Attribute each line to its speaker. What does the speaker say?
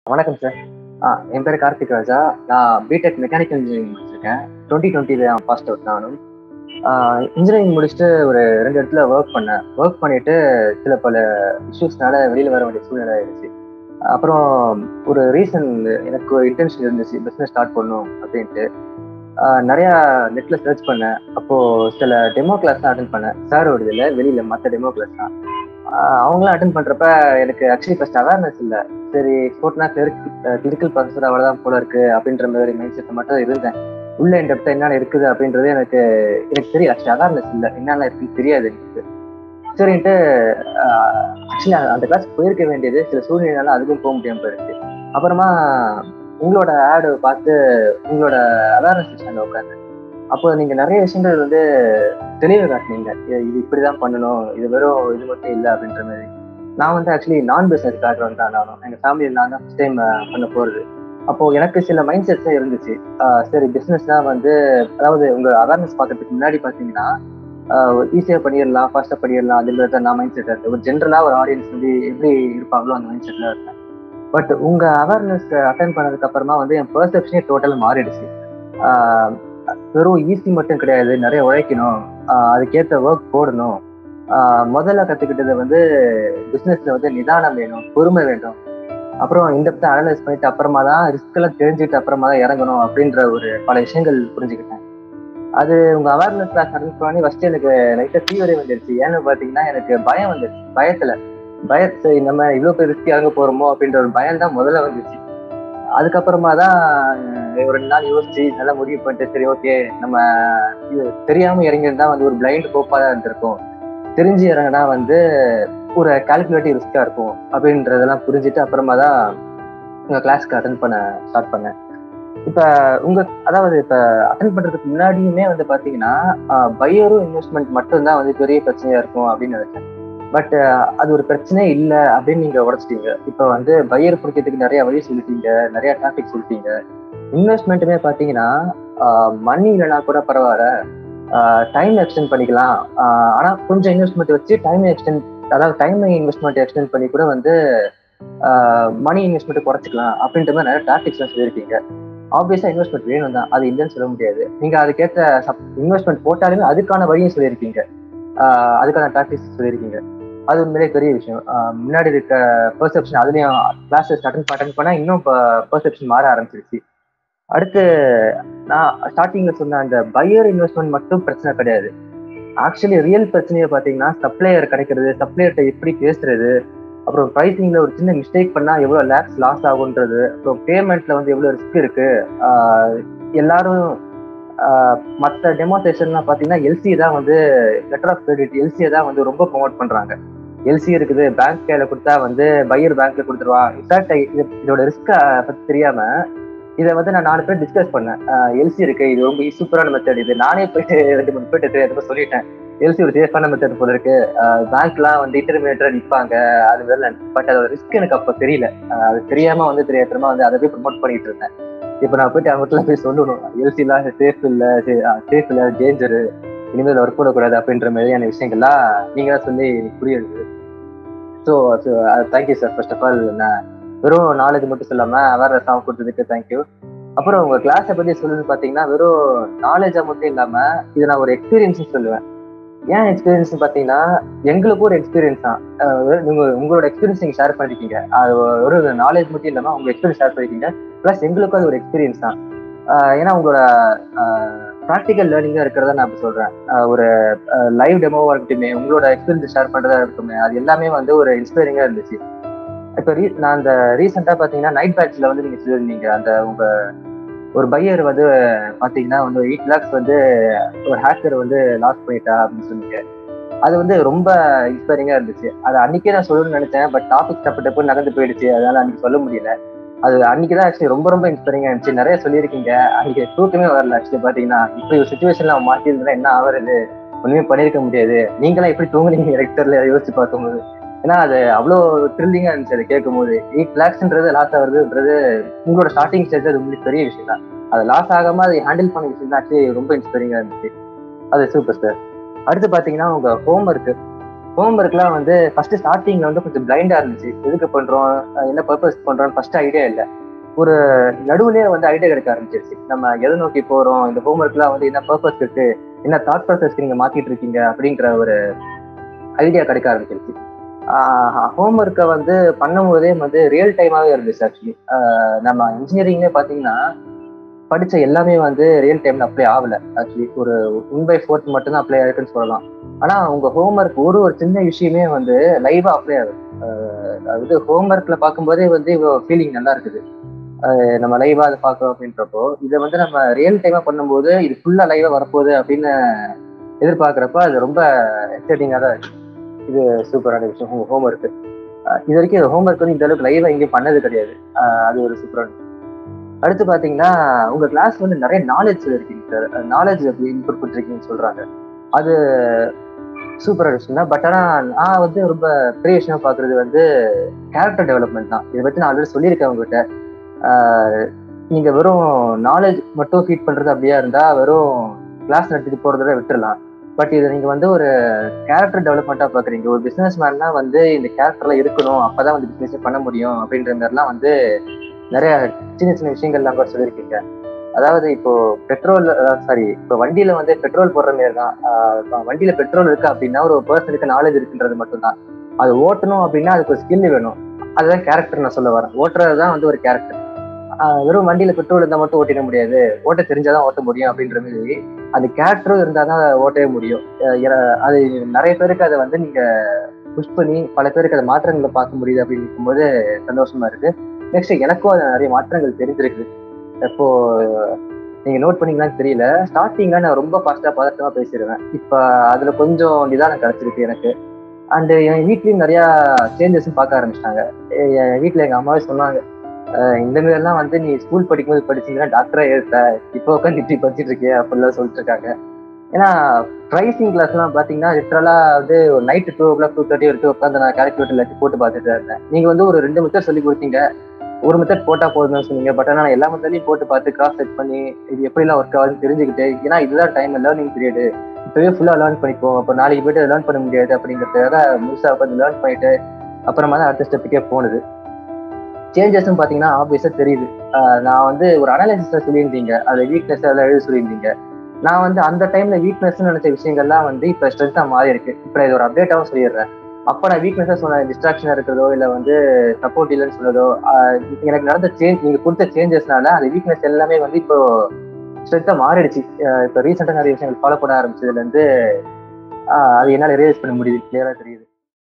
Speaker 1: வணக்கம் சார் ஆ என் பேர் கார்த்திக் ராஜா நான் பிடெக் மெக்கானிக்கல் இன்ஜினியரிங் முடிச்சிருக்கேன் டுவெண்ட்டி டுவெண்ட்டி பாஸ்ட் அவுட் நானும் இன்ஜினியரிங் முடிச்சுட்டு ஒரு ரெண்டு இடத்துல ஒர்க் பண்ணேன் ஒர்க் பண்ணிட்டு சில பல இஷ்யூஸ்னால வெளியில் வர வேண்டிய சூழ்நிலை ஆயிடுச்சு அப்புறம் ஒரு ரீசன் எனக்கு ஒரு இன்டென்ஷன் இருந்துச்சு பிஸ்னஸ் ஸ்டார்ட் பண்ணும் அப்படின்ட்டு ஆஹ் நிறையா நெட்டில் சர்ச் பண்ணேன் அப்போது சில டெமோ கிளாஸ் தான் அட்டன் பண்ணேன் சாரோட இதில் வெளியில் மற்ற டெமோ கிளாஸ் தான் ஆஹ் அவங்களாம் அட்டன் பண்ணுறப்ப எனக்கு ஆக்சுவலி ஃபர்ஸ்ட் அவேர்னஸ் இல்லை சரி ஸ்போர்ட்னா கிரிக்கல் ப்ரொஃபஸர் அவ்வளோதான் போல இருக்கு அப்படின்ற மாதிரி மைண்ட் செட்டை மட்டும் இருந்தேன் உள்ள இந்த இடத்துல என்னென்ன இருக்குது அப்படின்றது எனக்கு எனக்கு தெரியும் ஆக்சுவலி அவேர்னஸ் இல்லை என்னென்ன இருக்குன்னு தெரியாது எனக்கு சரின்ட்டு ஆக்சுவலி அந்த கிளாஸ் போயிருக்க வேண்டியது சில சூழ்நிலைனால அதுக்கும் போக முடியாமல் போயிடுச்சு அப்புறமா உங்களோட ஆடு பார்த்து உங்களோட அவேர்னஸ் செஷனில் உட்காந்து அப்போ நீங்க நிறைய விஷயங்கள் வந்து தெளிவு காட்டினீங்க இது இது இப்படிதான் பண்ணணும் இது வெறும் இது மட்டும் இல்லை அப்படின்ற மாதிரி நான் வந்து ஆக்சுவலி நான் பிஸ்னஸ் பேக்ரவுண்ட் தான் நானும் எங்க ஃபேமிலியில் நான் தான் ஃபஸ்ட் டைம் பண்ண போறது அப்போ எனக்கு சில மைண்ட் செட்ஸே இருந்துச்சு ஆஹ் சரி பிஸ்னஸ் தான் வந்து அதாவது உங்க அவேர்னஸ் பார்க்கறதுக்கு முன்னாடி பார்த்தீங்கன்னா ஈஸியாக பண்ணிடலாம் ஃபாஸ்ட்டாக பண்ணிடலாம் அதுல தான் நான் மைண்ட் செட் இருந்தேன் ஒரு ஜென்ரலாக ஒரு ஆடியன்ஸ் வந்து எப்படி இருப்பாங்களோ அந்த மைண்ட் செட்டில் இருந்தேன் பட் உங்க அவேர்னஸ் அட்டன் பண்ணதுக்கு அப்புறமா வந்து என் பெர்செப்ஷனே டோட்டலாக மாறிடுச்சு ஆஹ் வெறும் ஈஸி மட்டும் கிடையாது நிறைய உழைக்கணும் ஆஹ் அதுக்கேற்ற ஒர்க் போடணும் ஆஹ் முதல்ல கத்துக்கிட்டது வந்து பிசினஸ்ல வந்து நிதானம் வேணும் பொறுமை வேண்டும் அப்புறம் இந்த அனலைஸ் பண்ணிட்டு அப்புறமா தான் ரிஸ்க் எல்லாம் தெரிஞ்சுட்டு அப்புறமா தான் இறங்கணும் அப்படின்ற ஒரு பல விஷயங்கள் புரிஞ்சுக்கிட்டேன் அது உங்க அவேர்னஸ் கிளாஸ் அட்டன் பண்ணி ஃபர்ஸ்ட் எனக்கு லைட்டா ஃபீவரே வந்துருச்சு ஏன்னு பாத்தீங்கன்னா எனக்கு பயம் வந்துருச்சு பயத்துல பயத்தை நம்ம இவ்வளவு பேர் ரிஸ்க் இறங்க போறோமோ அப்படின்ற ஒரு பயம் தான் முதல்ல வந்துச்சு அதுக்கப்புறமா தான் ஒரு ரெண்டு நாள் யோசிச்சு நல்லா முடிவு பண்ணிட்டு சரி ஓகே நம்ம இது தெரியாம இறங்கியிருந்தா வந்து ஒரு பிளைண்ட் ஹோப்பா தான் இருந்திருக்கும் தெரிஞ்சு இறங்கினா வந்து ஒரு கால்குலேட்டிவ் ரிஸ்கா இருக்கும் அப்படின்றதெல்லாம் புரிஞ்சுட்டு அப்புறமா தான் உங்க கிளாஸ்க்கு அட்டன் பண்ண ஸ்டார்ட் பண்ணேன் இப்ப உங்க அதாவது இப்ப அட்டன் பண்றதுக்கு முன்னாடியுமே வந்து பாத்தீங்கன்னா பையரும் இன்வெஸ்ட்மெண்ட் மட்டும்தான் வந்து பெரிய பிரச்சனையா இருக்கும் அப்படின்னு நினைச்சேன் பட் அது ஒரு பிரச்சனை இல்லை அப்படின்னு நீங்க உடச்சிட்டீங்க இப்போ வந்து பையர் பிடிக்கிறதுக்கு நிறைய வழி சொல்லிட்டீங்க நிறைய டாபிக் சொல்லிட்டீங்க இன்வெஸ்ட்மெண்ட்டுமே பார்த்தீங்கன்னா மணி இல்லைனா கூட பரவாயில்ல டைம் எக்ஸ்டெண்ட் பண்ணிக்கலாம் ஆனா கொஞ்சம் இன்வெஸ்ட்மெண்ட் வச்சு டைம் எக்ஸ்டெண்ட் அதாவது டைம் இன்வெஸ்ட்மெண்ட் எக்ஸ்டெண்ட் பண்ணி கூட வந்து மணி இன்வெஸ்ட்மெண்ட் குறைச்சிக்கலாம் அப்படின்ற மாதிரி நிறைய டாபிக்ஸ்லாம் சொல்லியிருக்கீங்க ஆப்வியஸா இன்வெஸ்ட்மெண்ட் வேணும் தான் அது இல்லைன்னு சொல்ல முடியாது நீங்க அதுக்கேற்ற இன்வெஸ்ட்மெண்ட் போட்டாலுமே அதுக்கான வழியும் சொல்லியிருக்கீங்க அதுக்கான டாக்டிக்ஸ் சொல்லியிருக்கீங்க அது உண்மையிலே பெரிய விஷயம் முன்னாடி இருக்க பெர்செப்ஷன் அதுலயும் கிளாஸஸ் அட்டன் அட்டன் பண்ணா இன்னும் பெர்செப்ஷன் மாற ஆரம்பிச்சிருச்சு அடுத்து நான் ஸ்டார்டிங்ல சொன்ன அந்த பையர் இன்வெஸ்ட்மெண்ட் மட்டும் பிரச்சனை கிடையாது ஆக்சுவலி ரியல் பிரச்சனையை பார்த்தீங்கன்னா சப்ளையர் கிடைக்கிறது சப்ளையர்கிட்ட எப்படி பேசுறது அப்புறம் ப்ரைசிங்ல ஒரு சின்ன மிஸ்டேக் பண்ணா எவ்வளவு லேக்ஸ் லாஸ் ஆகுன்றது அப்புறம் பேமெண்ட்ல வந்து எவ்வளவு ரிஸ்க் இருக்கு எல்லாரும் மற்ற டெமோஸ்ட்ரேஷன்லாம் பார்த்தீங்கன்னா எல்சி தான் வந்து லெட்டர் ஆஃப் கிரெடிட் எல்சியை தான் வந்து ரொம்ப ப்ரொமோட் பண்றாங்க எல்சி இருக்குது பேங்க் கையில கொடுத்தா வந்து பையர் பேங்க்ல கொடுத்துருவான் இன்ஃபேக்ட் இதோட ரிஸ்க்கை பத்தி தெரியாம இதை வந்து நான் நாலு பேர் டிஸ்கஸ் பண்ணேன் எல்சி இருக்கு இது ரொம்ப சூப்பரான மெத்தட் இது நானே போயிட்டு ரெண்டு மூணு பேர்ட்டு எதுவும் சொல்லிட்டேன் எல்சி ஒரு சேஃபான மெத்தட் போல இருக்கு பேங்க்லாம் வந்து இன்டர்மீடியட்டா நிற்பாங்க அது வேலை பட் அதோட ரிஸ்க் எனக்கு அப்போ தெரியல அது தெரியாம வந்து தெரியாதமா வந்து அதை போய் ப்ரொமோட் பண்ணிட்டு இருந்தேன் இப்போ நான் போயிட்டு அவங்ககிட்ட போய் சொல்லணும் எல்சிலாம் சேஃப் இல்லை சேஃப் இல்லை டேஞ்சரு இனிமேல் ஒர்க் பண்ணக்கூடாது அப்படின்ற மாதிரியான விஷயங்கள்லாம் நீங்க தான் சொல்லி புரியுது so thank you sir first of all நான் வெறும் நாலேஜ் மட்டும் சொல்லாம அவேர்னஸ் ஆகும் கொடுத்ததுக்கு தேங்க்யூ அப்புறம் உங்க கிளாஸை பத்தி சொல்லுன்னு பாத்தீங்கன்னா வெறும் நாலேஜா மட்டும் இல்லாம இது நான் ஒரு எக்ஸ்பீரியன்ஸ் சொல்லுவேன் ஏன் எக்ஸ்பீரியன்ஸ் பாத்தீங்கன்னா எங்களுக்கும் ஒரு எக்ஸ்பீரியன்ஸ் தான் நீங்க உங்களோட எக்ஸ்பீரியன்ஸ் நீங்க ஷேர் பண்ணிருக்கீங்க அது ஒரு நாலேஜ் மட்டும் இல்லாம உங்க எக்ஸ்பீரியன்ஸ் ஷேர் பண்ணிருக்கீங்க பிளஸ் எங்களுக்கும் அது ஒரு எக்ஸ்பீரியன்ஸ் தான் ஏன்னா உங்களோட ப்ராக்டிக்கல் லேர்னிங்கா இருக்கிறதா நான் இப்ப சொல்றேன் ஒரு லைவ் டெமோவா இருக்கட்டுமே உங்களோட எக்ஸ்பீரியன்ஸ் ஷேர் பண்றதா இருக்கட்டுமே அது எல்லாமே வந்து ஒரு இன்ஸ்பைரிங்கா இருந்துச்சு இப்போ ரீ நான் அந்த ரீசெண்டா பாத்தீங்கன்னா நைட் பேட்ச்ல வந்து நீங்க சொல்லியிருந்தீங்க அந்த உங்க ஒரு பையர் வந்து பாத்தீங்கன்னா வந்து எயிட் லேக்ஸ் வந்து ஒரு ஹேக்கர் வந்து லாஸ் பண்ணிட்டா அப்படின்னு சொன்னீங்க அது வந்து ரொம்ப இன்ஸ்பைரிங்கா இருந்துச்சு அது அன்னைக்கே நான் சொல்லணும்னு நினைச்சேன் பட் டாபிக் டப்பு டப்பு நடந்து போயிடுச்சு அதனால அன்னைக்கு சொல்ல முடியல அது அன்னைக்கு தான் ஆக்சுவலி ரொம்ப ரொம்ப இன்ஸ்பைரிங்கா இருந்துச்சு நிறைய சொல்லியிருக்கீங்க அன்னைக்கு தூக்கமே வரல ஆக்சுவலி பாத்தீங்கன்னா இப்படி ஒரு சுச்சுவேஷன்ல மாட்டியிருந்தா என்ன ஆகுறது ஒண்ணுமே பண்ணிருக்க முடியாது நீங்களாம் எப்படி தூங்குனீங்க ரெக்டர்ல யோசிச்சு பார்க்கும்போது ஏன்னா அது அவ்வளோ த்ரில்லிங்கா இருந்துச்சு அதை கேட்கும் போது எயிட் லேக்ஸ்ன்றது லாஸ் ஆகுறதுன்றது உங்களோட ஸ்டார்டிங் ஸ்டேஜ் அது உங்களுக்கு பெரிய விஷயம் தான் அது லாஸ் ஆகாம அதை ஹேண்டில் பண்ண விஷயம் தான் ஆக்சுவலி ரொம்ப இன்ஸ்பைரிங்கா இருந்துச்சு அது சூப்பர் சார் அடுத்து பாத்தீங்கன்னா உங்க ஹோம் ஒர்க்கு ஹோம்ஒர்க்லாம் வந்து ஃபர்ஸ்ட் ஸ்டார்டிங்ல வந்து கொஞ்சம் பிளைண்டா இருந்துச்சு எதுக்கு பண்றோம் அஹ் என்ன பர்பஸ் பண்றோம் ஃபர்ஸ்ட் ஐடியா இல்லை ஒரு நடுவுலயே வந்து ஐடியா கிடைக்க ஆரம்பிச்சிருச்சு நம்ம எதை நோக்கி போறோம் இந்த ஹோம்ஒர்க்லாம் வந்து என்ன பர்பஸ் இருக்கு என்ன தாட் ப்ராசஸ்க்கு நீங்க மாத்திட்டு இருக்கீங்க அப்படிங்கிற ஒரு ஐடியா கிடைக்க ஆரம்பிச்சிருச்சு ஹோம்ஒர்க்கை வந்து பண்ணும்போதே வந்து ரியல் டைமாவே இருந்துச்சு ஆக்சுவலி நம்ம இன்ஜினியரிங்லேயே பார்த்தீங்கன்னா படிச்ச எல்லாமே வந்து ரியல் டைம்ல அப்ளை ஆகல ஆக்சுவலி ஒரு ஒன் பை ஃபோர்த் மட்டும்தான் அப்ளை ஆயிருக்குன்னு சொல்லலாம் ஆனா உங்க ஹோம்ஒர்க் ஒரு ஒரு சின்ன விஷயமே வந்து லைவா அப்ளை ஆகுது அஹ் அதாவது ஹோம்ஒர்க்ல பார்க்கும்போதே வந்து ஃபீலிங் நல்லா இருக்குது அஹ் நம்ம லைவா அதை பார்க்கறோம் அப்படின்றப்போ இதை வந்து நம்ம ரியல் டைமா பண்ணும்போது இது ஃபுல்லா லைவா வரப்போகுது அப்படின்னு எதிர்பார்க்கறப்ப அது ரொம்ப எக்ஸைட்டிங்காக தான் இருக்கு இது சூப்பரான விஷயம் உங்க ஹோம்ஒர்க் இது வரைக்கும் ஹோம்ஒர்க் வந்து இந்த அளவுக்கு லைவா எங்கேயும் பண்ணது கிடையாது அஹ் அது ஒரு சூப்பரான அடுத்து பாத்தீங்கன்னா உங்க கிளாஸ் வந்து நிறைய நாலேஜ் இருக்கீங்க சார் நாலேஜ் இன்புட் பண்ணிருக்கீங்கன்னு சொல்றாங்க அது சூப்பரான விஷயம் தான் பட் ஆனா நான் வந்து ரொம்ப பெரிய விஷயமா பாக்குறது வந்து கேரக்டர் டெவலப்மெண்ட் தான் இதை பத்தி நான் ஆல்ரெடி சொல்லியிருக்கேன் உங்ககிட்ட ஆஹ் நீங்க வெறும் நாலேஜ் மட்டும் ஃபீட் பண்றது அப்படியா இருந்தா வெறும் கிளாஸ் நடத்திட்டு போறத விட்டுறலாம் பட் இது நீங்க வந்து ஒரு கேரக்டர் டெவலப்மெண்ட்டா பாக்குறீங்க ஒரு பிசினஸ் மேன்னா வந்து இந்த கேரக்டர்லாம் இருக்கணும் அப்பதான் வந்து பிசினஸ் பண்ண முடியும் அப்படின்ற மாதிரிலாம் வந்து நிறைய சின்ன சின்ன விஷயங்கள்லாம் கூட சொல்லியிருக்கீங்க அதாவது இப்போ பெட்ரோல் சாரி இப்போ வண்டியில வந்து பெட்ரோல் போடுற மாதிரி தான் ஆஹ் இப்ப வண்டியில பெட்ரோல் இருக்கு அப்படின்னா ஒரு பர்சனுக்கு நாலேஜ் இருக்குன்றது மட்டும்தான் அது ஓட்டணும் அப்படின்னா அதுக்கு ஒரு ஸ்கில் வேணும் அதுதான் கேரக்டர் நான் சொல்ல வரேன் ஓட்டுறது தான் வந்து ஒரு கேரக்டர் வெறும் வண்டியில பெட்ரோல் இருந்தால் மட்டும் ஓட்டிட முடியாது ஓட்ட தெரிஞ்சாதான் ஓட்ட முடியும் அப்படின்ற மாதிரி அந்த கேரக்டரும் இருந்தால் தான் ஓட்டவே முடியும் அஹ் எ- அது நிறைய பேருக்கு அதை வந்து நீங்க புஷ் பண்ணி பல பேருக்கு அதை மாற்றங்களை பார்க்க முடியுது அப்படின்னு இருக்கும்போது சந்தோஷமா இருக்கு நெக்ஸ்ட் எனக்கும் அது நிறைய மாற்றங்கள் தெரிஞ்சிருக்கு இப்போ நீங்க நோட் பண்ணீங்களான்னு தெரியல ஸ்டார்டிங்ல நான் ரொம்ப ஃபாஸ்டா பதட்டமா பேசிடுவேன் இப்ப அதுல கொஞ்சம் நிதானம் கிடைச்சிருக்கு எனக்கு அண்ட் என் வீட்லயும் நிறைய சேஞ்சஸும் பார்க்க ஆரம்பிச்சிட்டாங்க என் வீட்ல எங்க அம்மாவே சொன்னாங்க "அஹ் இந்த மாதிரி எல்லாம் வந்து நீ ஸ்கூல் படிக்கும்போது படிச்சீங்கன்னா டாக்டரா ஏற்ற இப்போ உட்காந்து இப்படி படிச்சிட்டு இருக்கே அப்படிலாம் சொல்லிட்டு இருக்காங்க ஏன்னா ப்ரைசிங் கிளாஸ் எல்லாம் பாத்தீங்கன்னா லிட்டரலா வந்து ஒரு night two o'clock two thirty வரைக்கும் உட்காந்து நான் கால்குலேட்டர் எல்லாத்தையும் போட்டு பார்த்துட்டு தான் இருந்தேன் நீங்க வந்து ஒரு ரெண்டு மெத்தட் சொல்லி கொடுத்தீங்க ஒரு மெத்தட் போட்டா போதும்னு சொன்னீங்க பட் ஆனால் எல்லா மெத்தடையும் போட்டு பார்த்து கிராஸ் செக் பண்ணி இது எப்படிலாம் ஒர்க் ஆகுதுன்னு தெரிஞ்சுக்கிட்டு ஏன்னா இதுதான் டைம் லேர்னிங் பீரியடு இப்பவே ஃபுல்லா லேர்ன் பண்ணிப்போம் அப்போ நாளைக்கு போயிட்டு லேர்ன் பண்ண முடியாது அப்படிங்கிறதுக்காக முழுசா உட்காந்து லேர்ன் பண்ணிட்டு அப்புறமா தான் அடுத்த ஸ்டெப்புக்கே போனது சேஞ்சஸும் பார்த்தீங்கன்னா ஆப்வியஸாக தெரியுது ஆஹ் நான் வந்து ஒரு அனாலிசிஸை சொல்லியிருந்தீங்க அதை வீக்னஸ் அதெல்லாம் எழுத சொல்லியிருந்தீங்க நான் வந்து அந்த டைம்ல வீக்னஸ் நினைச்ச விஷயங்கள்லாம் வந்து இப்போ ஸ்ட்ரென்த்தா மாறி இருக்கு இப்போ இது ஒரு அப்டேட்டாவும் சொல்லிடுறேன் அப்போ நான் வீக்னஸா சொன்ன டிஸ்ட்ராக்ஷனா இருக்கிறதோ இல்லை வந்து சப்போர்ட் இல்லைன்னு சொன்னதோ ஆஹ் எனக்கு நடந்த சேஞ்ச் நீங்க கொடுத்த சேஞ்சஸ்னால அந்த வீக்னஸ் எல்லாமே வந்து இப்போ ஸ்ட்ரென்த்தா மாறிடுச்சு ஆஹ் இப்போ ரீசெண்டாக நிறைய விஷயங்கள் ஃபாலோ பண்ண ஆரம்பிச்சதுல இருந்து ஆஹ் அது என்னால் ரியலைஸ் பண்ண முடியுது கிளியரா தெரியுது